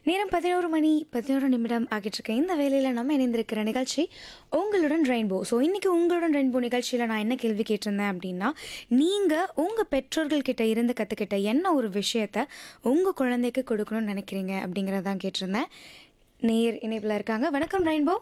நேரம் பதினோரு மணி பதினோரு நிமிடம் ஆகிட்டு இருக்க இந்த வேலையில் நம்ம இணைந்திருக்கிற நிகழ்ச்சி உங்களுடன் ரெயின்போ ஸோ இன்றைக்கி உங்களுடன் ரெயின்போ நிகழ்ச்சியில் நான் என்ன கேள்வி கேட்டிருந்தேன் அப்படின்னா நீங்கள் உங்கள் பெற்றோர்கள் கிட்ட இருந்து கற்றுக்கிட்ட என்ன ஒரு விஷயத்த உங்கள் குழந்தைக்கு கொடுக்கணும்னு நினைக்கிறீங்க அப்படிங்கிறதான் கேட்டிருந்தேன் நேர் இணைப்பில் இருக்காங்க வணக்கம் ரெயின்போ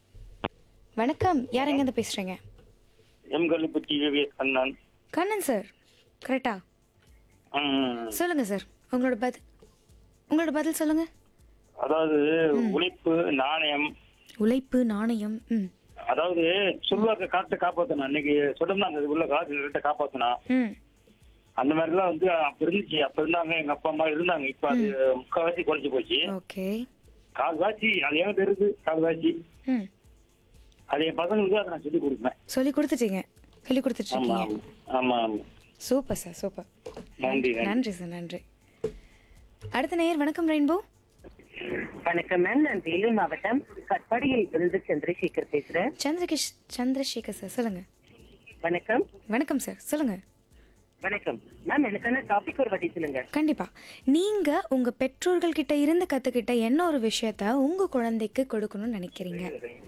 வணக்கம் யார் எங்கேருந்து பேசுகிறீங்க M Kalluppatti VVS Kannan Kannan sir கரெக்டா ம், சொல்லுங்கள் சார் உங்களோட பதில் உங்களோட பதில் சொல்லுங்கள் அதாவது உழைப்பு நாணயம் உழைப்பு நாணயம் ம் அதாவது சொல்வாக்க காற்றை காப்பாத்தணும் அன்னைக்கு சொன்னாங்க அது உள்ள காசு கிட்ட காப்பாத்தணும் ம் அந்த மாதிரி எல்லாம் வந்து அப்ப இருந்துச்சு அப்ப இருந்தாங்க எங்க அப்பா அம்மா இருந்தாங்க இப்ப அது முக்கால்வாசி குறைஞ்சு போச்சு ஓகே கால்வாசி அது ஏன் தெரியுது கால்வாசி ம் அது என் பசங்களுக்கு அதை நான் சொல்லி கொடுப்பேன் சொல்லி கொடுத்துட்டீங்க சொல்லி கொடுத்துட்டு ஆமா இருக்கீங்க ஆமா ஆமா சூப்பர் சார் சூப்பர் நன்றி நன்றி நன்றி சார் நன்றி அடுத்த நேயர் வணக்கம் ரெயின்போ வணக்கம் மேம் நான் வேலூர் மாவட்டம் கட்பாடியில் இருந்து சந்திரசேகர் பேசுறேன் சந்திரகிஷ் சந்திரசேகர் சார் சொல்லுங்க வணக்கம் வணக்கம் சார் சொல்லுங்க வணக்கம் மேம் எனக்கான டாபிக் ஒரு வாட்டி சொல்லுங்க கண்டிப்பா நீங்க உங்க பெற்றோர்கள் கிட்ட இருந்து கத்துக்கிட்ட என்ன ஒரு விஷயத்த உங்க குழந்தைக்கு கொடுக்கணும்னு நினைக்கிறீங்க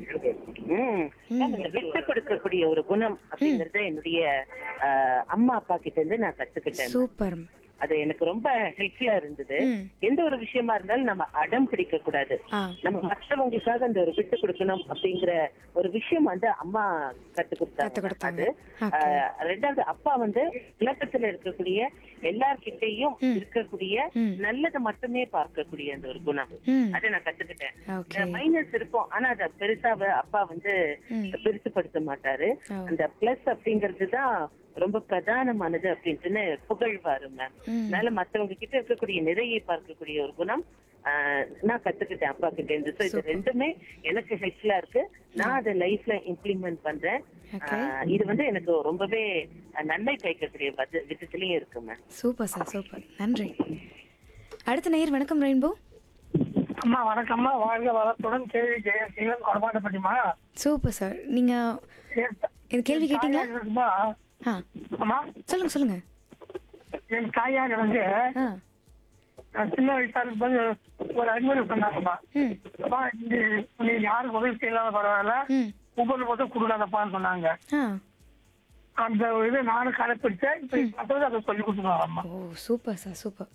ம் மேம், இந்த விட்டு கொடுக்கக்கூடிய ஒரு குணம் அப்படிங்கறது என்னுடைய ஆஹ், அம்மா அப்பா கிட்ட இருந்து நான் கத்துக்கிட்டேன் சூப்பர் அது எனக்கு ரொம்ப ஹெல்ப்ஃபுல்லா இருந்தது ம். எந்த ஒரு விஷயமா இருந்தாலும் நம்ம அடம் பிடிக்க கூடாது ஆ நம்ம மற்றவங்களுக்காக அந்த ஒரு விட்டு கொடுக்கணும் அப்படிங்கிற ஒரு விஷயம் வந்து அம்மா கத்து கத்து கொடுத்தாங்க கொடுத்தாங்க. அது Okay. ஆஹ், ரெண்டாவது அப்பா வந்து உலகத்துல இருக்கக்கூடிய எல்லார்கிட்டையும் இருக்கக்கூடிய ம். நல்லதை மட்டுமே பார்க்கக்கூடிய அந்த ஒரு குணம் ம் அதை நான் கத்துக்கிட்டேன் ஓகே மைனஸ் இருக்கும் ஆனா அத பெருசாவ அப்பா வந்து ம். பெருசுபடுத்த மாட்டாரு ஓ. அந்த பிளஸ் அப்படிங்கிறது தான் ரொம்ப பிரதானமானது அப்படின்ட்டுன்னு புகழ்வாரு மேம் ம். அதனால மத்தவங்க கிட்ட இருக்கக்கூடிய நிறையை பார்க்கக்கூடிய ஒரு குணம் ஆஹ், நான் கத்துக்கிட்டேன் அப்பா கிட்ட இருந்து So இது ரெண்டுமே எனக்கு ஹெல்ப்ஃபுல்லா இருக்கு நான் அதை லைஃப்ல இம்ப்ளிமெண்ட் பண்றேன் Okay. ஆஹ், இது வந்து எனக்கு ரொம்பவே நன்மை பயக்கக்கூடிய பட்ச- விதத்திலயும் இருக்கு மேம் சூப்பர் சார் சூப்பர் நன்றி அடுத்த நேயர் வணக்கம் ரெயின்போ அம்மா வணக்கம்மா வாழ்க வளத்துடன் கேள்வி ஜெயசீலன் கொடமாட்டப்பட்டிமா சூப்பர் சார் நீங்க இது கேள்வி கேட்டீங்களா இருக்குமா ஆ அம்மா சொல்லுங்க சொல்லுங்க என் தாயார் வந்து ஆ நான் சின்ன வயசா இருக்கும்போது ஒரு அறிவுரை சொன்னாங்கம்மா ம் அப்பா இந்த நீ யாருக்கு உதவி செய்யலாத பரவாயில்ல ம் உபரி மட்டும் கொடுக்காதப்பான்னு சொன்னாங்க ஆ அந்த இது நானும் கடைப்பிடிச்சேன் இப்ப மற்றவங்க அதை சொல்லி கொடுத்துருவாங்கம்மா ஓ சூப்பர் சார் சூப்பர்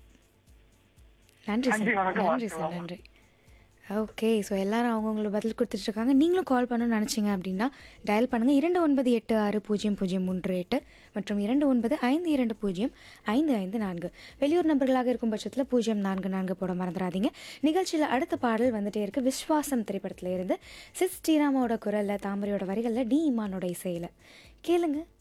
நன்றி நன்றி, சார் வணக்கம், நன்றி சார் வணக்கம். நன்றி ஓகே ஸோ எல்லாரும் அவங்கவுங்கள பதில் கொடுத்துட்டு இருக்காங்க நீங்களும் கால் பண்ணணும்னு நினச்சிங்க அப்படின்னா டயல் பண்ணுங்கள் இரண்டு ஒன்பது எட்டு ஆறு பூஜ்ஜியம் பூஜ்ஜியம் மூன்று எட்டு மற்றும் இரண்டு ஒன்பது ஐந்து இரண்டு பூஜ்ஜியம் ஐந்து ஐந்து நான்கு வெளியூர் நபர்களாக இருக்கும் பட்சத்தில் பூஜ்ஜியம் நான்கு நான்கு போட மறந்துடாதீங்க நிகழ்ச்சியில் அடுத்த பாடல் வந்துட்டே இருக்கு விஸ்வாசம் திரைப்படத்தில் இருந்து சிஸ் ஸ்ரீராமாவோட குரலில் தாமரையோட வரிகளில் டி இமானோட இசையில் கேளுங்க